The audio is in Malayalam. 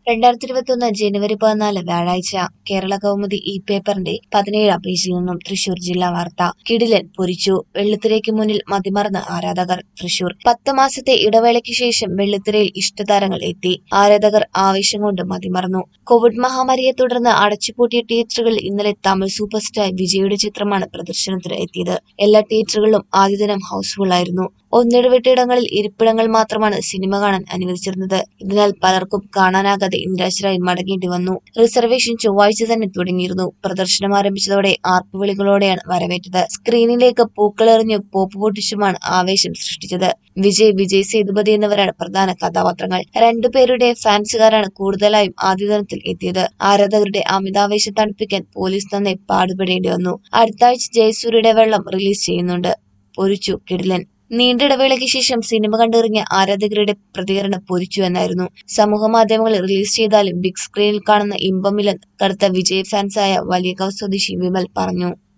രണ്ടായിരത്തി ഇരുപത്തിയൊന്ന് ജനുവരി പതിനാല് വ്യാഴാഴ്ച കേരള കൗമുദി ഈ പേപ്പറിന്റെ പതിനേഴാം പേജിൽ നിന്നും തൃശൂർ ജില്ലാ വാർത്ത കിടിലൻ പൊരിച്ചു വെള്ളിത്തിരയ്ക്ക് മുന്നിൽ മതിമറന്ന ആരാധകർ തൃശൂർ പത്ത് മാസത്തെ ഇടവേളയ്ക്ക് ശേഷം വെള്ളിത്തിരയിൽ ഇഷ്ടതാരങ്ങൾ എത്തി ആരാധകർ ആവേശം കൊണ്ട് മതിമറന്നു കോവിഡ് മഹാമാരിയെ തുടർന്ന് അടച്ചുപൂട്ടിയ തിയേറ്ററുകളിൽ ഇന്നലെ തമിഴ് സൂപ്പർ സ്റ്റാർ വിജയുടെ ചിത്രമാണ് പ്രദർശനത്തിന് എത്തിയത് എല്ലാ തിയേറ്ററുകളിലും ആദ്യ ദിനം ഹൗസ്ഫുൾ ആയിരുന്നു ഒന്നിടവിട്ടിടങ്ങളിൽ ഇരിപ്പിടങ്ങൾ മാത്രമാണ് സിനിമ കാണാൻ അനുവദിച്ചിരുന്നത് ഇതിനാൽ പലർക്കും കാണാനാകാതെ നിരാശരായി മടങ്ങേണ്ടി വന്നു റിസർവേഷൻ ചൊവ്വാഴ്ച തന്നെ തുടങ്ങിയിരുന്നു പ്രദർശനം ആരംഭിച്ചതോടെ ആർപ്പുവിളികളോടെയാണ് വരവേറ്റത് സ്ക്രീനിലേക്ക് പൂക്കളെറിഞ്ഞ് പോപ്പ് പൊട്ടിച്ചുമാണ് ആവേശം സൃഷ്ടിച്ചത് വിജയ് വിജയ് സേതുപതി എന്നിവരാണ് പ്രധാന കഥാപാത്രങ്ങൾ രണ്ടുപേരുടെ ഫാൻസുകാരാണ് കൂടുതലായും ആദ്യ ദിനത്തിൽ എത്തിയത് ആരാധകരുടെ അമിതാവേശം തണുപ്പിക്കാൻ പോലീസ് നന്നെ പാടുപെടേണ്ടി വന്നു അടുത്ത ആഴ്ച ജയസൂര്യയുടെ വെള്ളം റിലീസ് ചെയ്യുന്നുണ്ട് പൊരിച്ചു കിടിലൻ നീണ്ട ഇടവേളയ്ക്ക് ശേഷം സിനിമ കണ്ടിറങ്ങിയ ആരാധകരുടെ പ്രതികരണം പൊരിച്ചു എന്നായിരുന്നു സമൂഹ മാധ്യമങ്ങളിൽ റിലീസ് ചെയ്താലും ബിഗ് സ്ക്രീനിൽ കാണുന്ന ഇമ്പമില്ലെന്ന് കടുത്ത വിജയ് ഫാൻസായ വലിയകാവ് സ്വദേശി വിമൽ പറഞ്ഞു